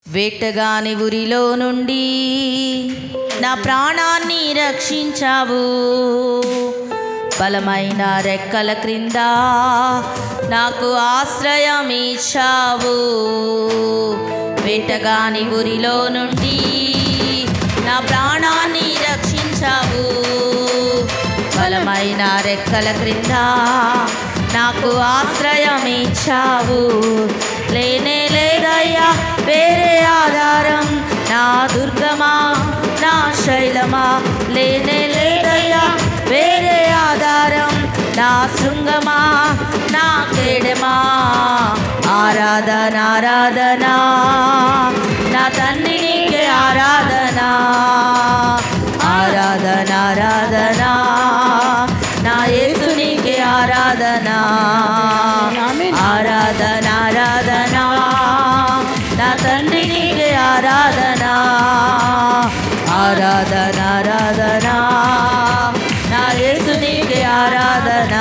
వేటగాని ఉరిలో నుండి నా ప్రాణాన్ని రక్షించావు బలమైన రెక్కల క్రింద నాకు ఆశ్రయం ఇచ్చావు వేటగాని ఉరిలో నుండి నా ప్రాణాన్ని రక్షించావు బలమైన రెక్కల క్రింద నాకు ఆశ్రయం ఇచ్చావు లేనే లేదయ్యా వేరే ఆధారం నా దుర్గమా నా శైలమా లేనే లేదయ్యా వేరే ఆధారం నా శృంగమా నా కేడమా ఆరాధన ఆరాధన నా తండ్రి నీకే ఆరాధన ఆరాధన ఆరాధన నా యేసు నీకే ఆరాధన ఆరాధన ఆరాధన నా తండ్రి నీకే ఆరాధన ఆరాధన ఆరాధన నా యేసు నీకే ఆరాధన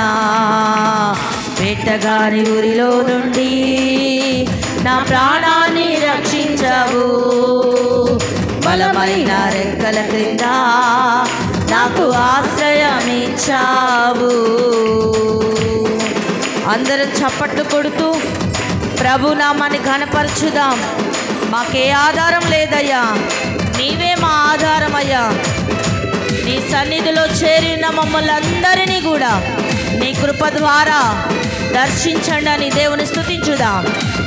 వేటగాని ఊరిలో నుండి నా ప్రాణాన్ని రక్షించావు బలమైన రెక్కల క్రింద నాకు ఆశ్రయం ఇచ్చావు అందరం చప్పట్లు కొడుతూ ప్రభు నామాన్ని ఘనపరచుదాం మాకే ఆధారం లేదయ్యా నీవే మా ఆధారం అయ్యా నీ సన్నిధిలో చేరిన మమ్మల్ని అందరినీ కూడా నీ కృప ద్వారా దర్శించండి అని దేవుని స్తుతించుదాం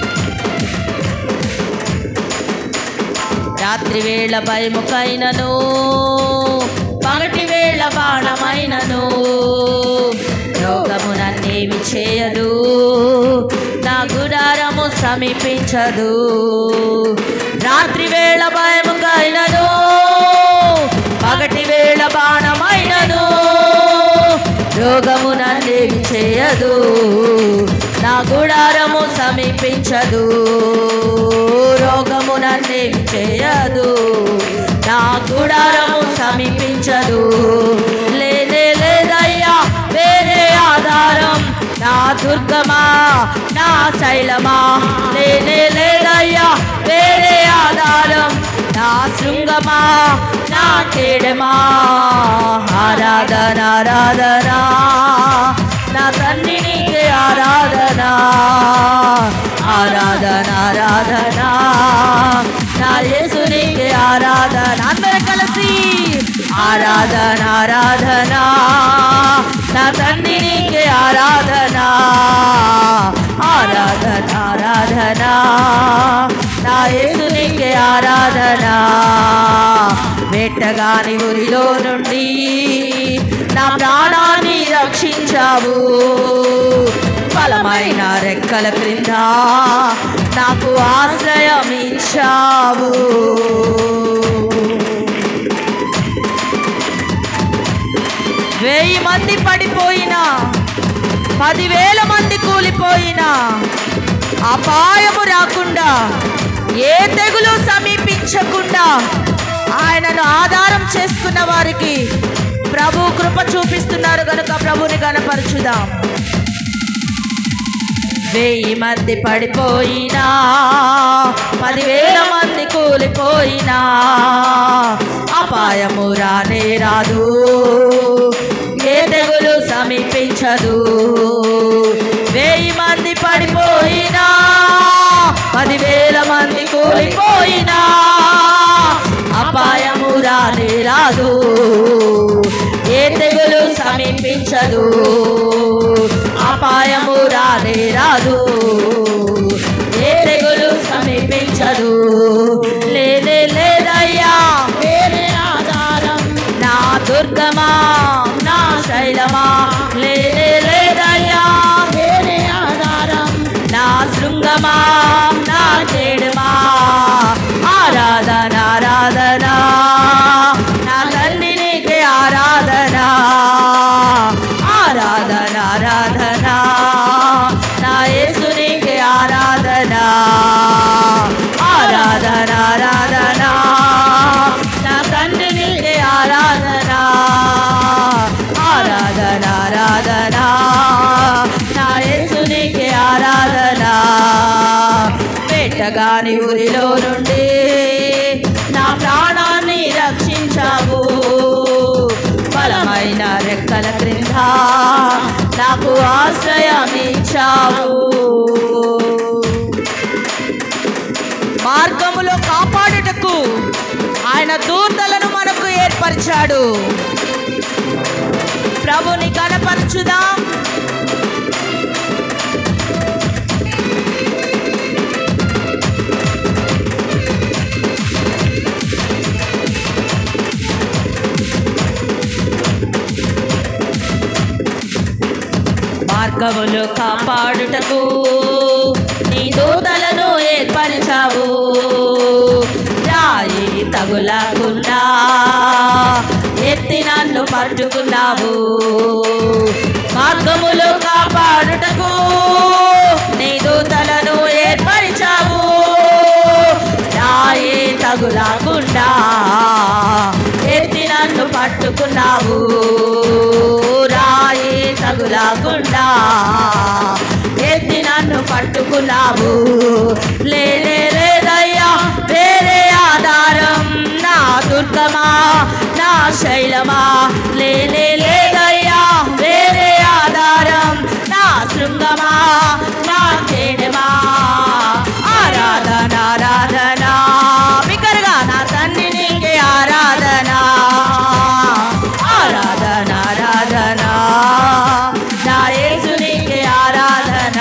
రాత్రి వేళ భయముకైనను పగటి వేళ బాణమైనను రోగము నన్నేమి చేయదు నా గుడారము సమీపించదు రాత్రి వేళ భయముకైనను పగటి వేళ బాణమైనను రోగము నన్నేమి చేయదు నా గుడారము సమీపించదు రోగము నన్నేమి చేయదు నా గుడారము సమీపించదు లేదే లేదయ్యా వేరే ఆధారం నా దుర్గమా నా శైలమా లేనే లేదయ్యా వేరే ఆధారం నా శృంగమా నా కేడమా ఆరాధన ఆరాధన నా తండ్రి నీకే ఆరాధన ఆరాధన ఆరాధన నా యేసు నీకే ఆరాధన అందరం కలిసి ఆరాధన ఆరాధన నా తండ్రి నీకే ఆరాధన ఆరాధన ఆరాధన నా యేసు నీకే ఆరాధన వేటగాని ఊరిలో నుండి నా ప్రాణాన్ని రక్షించావు బలమైన రెక్కల క్రింద నాకు ఆశ్రయం ఇచ్చావు వెయ్యి మంది పడిపోయినా పదివేల మంది కూలిపోయినా అపాయము రాకుండా ఏ తెగులు సమీపించకుండా ఆయనను ఆధారం చేసుకున్న వారికి ప్రభు కృప చూపిస్తున్నారు కనుక ప్రభుని గణపరచుదాం వెయ్యి మంది పడిపోయినా పదివేల మంది కూలిపోయినా అపాయము రానే రాదు ఏ తెగులు సమీపించదు వెయ్యి మంది పడిపోయినా పదివేల మంది కూలిపోయినా అపాయము రానే రాదు ఏ తెగులు సమీపించదు అపాయము రానే రాదు ఏ తెగులు సమీపించదు లేదే లేదయ్యా వేరే ఆధారం నా దుర్గమా నా శైలమా లేదే లేదయ్యా వేరే ఆధారం నా శృంగమా నా చేడుమా ఆరాధన ఆరాధన నా తల్లి నీకే ఆరాధన ఆరాధన ఆరాధన నా యేసు నీకే ఆరాధన ఆరాధన ఆరాధన నా తండ్రి నీకే ఆరాధన ఆరాధన ఆరాధన నా యేసు నీకే ఆరాధన నాకు ఆశ్రయమిచ్చావు మార్గములో కాపాడుటకు ఆయన దూతలను మనకు ఏర్పరిచాడు ప్రభుని కనపరచుదాం మార్గములు కాపాడుటకు నీ దూతలను ఏర్పరిచావు రాయి తగులకుండా ఎత్తి నన్ను పట్టుకున్నావు మార్గములు కాపాడుటకు నీ దూతలను ఏర్పరిచావు రాయి తగులకుండా ఎత్తి నన్ను పట్టుకున్నావు రాయి తగులకుండా ఎత్తి నన్ను పట్టుకున్నావు లేనే లేదయ్యా వేరే ఆధారం నా దుర్గమా నా శైలమా లేనే లేదయ్యా వేరే ఆధారం నా శృంగమా నా కేడమా ఆరాధన ఆరాధన బికరగా నా తండ్రి నీకే ఆరాధన ఆరాధన ఆరాధన నా యేసు నీకే ఆరాధన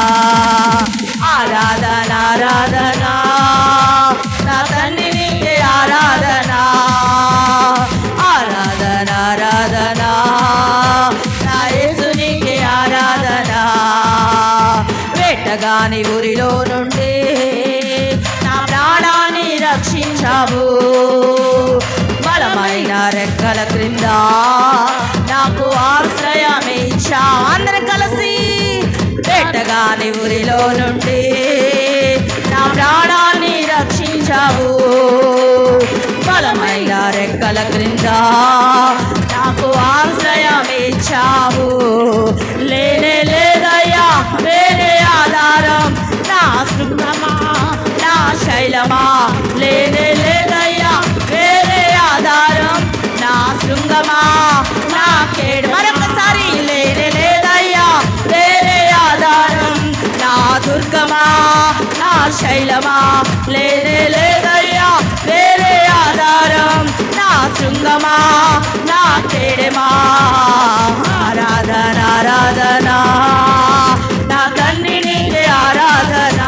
ఆరాధన ఆరాధన నా తండ్రి నీకే ఆరాధన ఆరాధన ఆరాధన నా యేసు నీకే ఆరాధన వేటగాని ఊరిలో నుండి నా ప్రాణాన్ని రక్షించావు బలమైన రెక్కల క్రింద నాకు ఆశ్రయమిచ్చా అందరం కలిసి వేటగాని ఊరిలో నుండి నా ప్రాణాన్ని రక్షించావు బలమైన రెక్కల క్రింద నాకు ఆశ్రయమిచ్చావు లేనే లేదయ్యా వేరే ఆధారం నా శృంగమా నా శైలమా లేనే లేదయ్యా వేరే ఆధారం నా శృంగమా నా కేడు మరొకసారి లేనే లేదయ్యా వేరే ఆధారం నా దుర్గమా నా శైలమా లేనే లేదయ్యా వేరే ఆధారం నా శృంగమా నా కేడమా ఆరాధన ఆరాధన నా తండ్రి నీకే ఆరాధన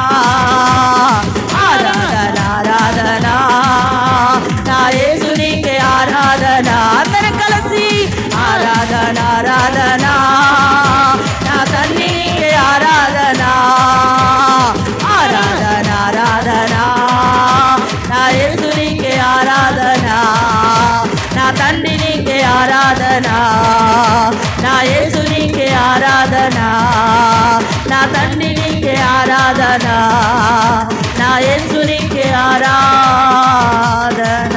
ఆరాధన ఆరాధన నా యేసు నీకే ఆరాధన అందరం కలిసి ఆరాధన ఆరాధన నా తండ్రి నీకే ఆరాధన ఆరాధన ఆరాధన నా యేసు నీకే ఆరాధన నా తండ్రి నీకే ఆరాధన నా యేసు నీకే ఆరాధన నా తండ్రి నీకే ఆరాధన నా యేసు నీకే ఆరాధన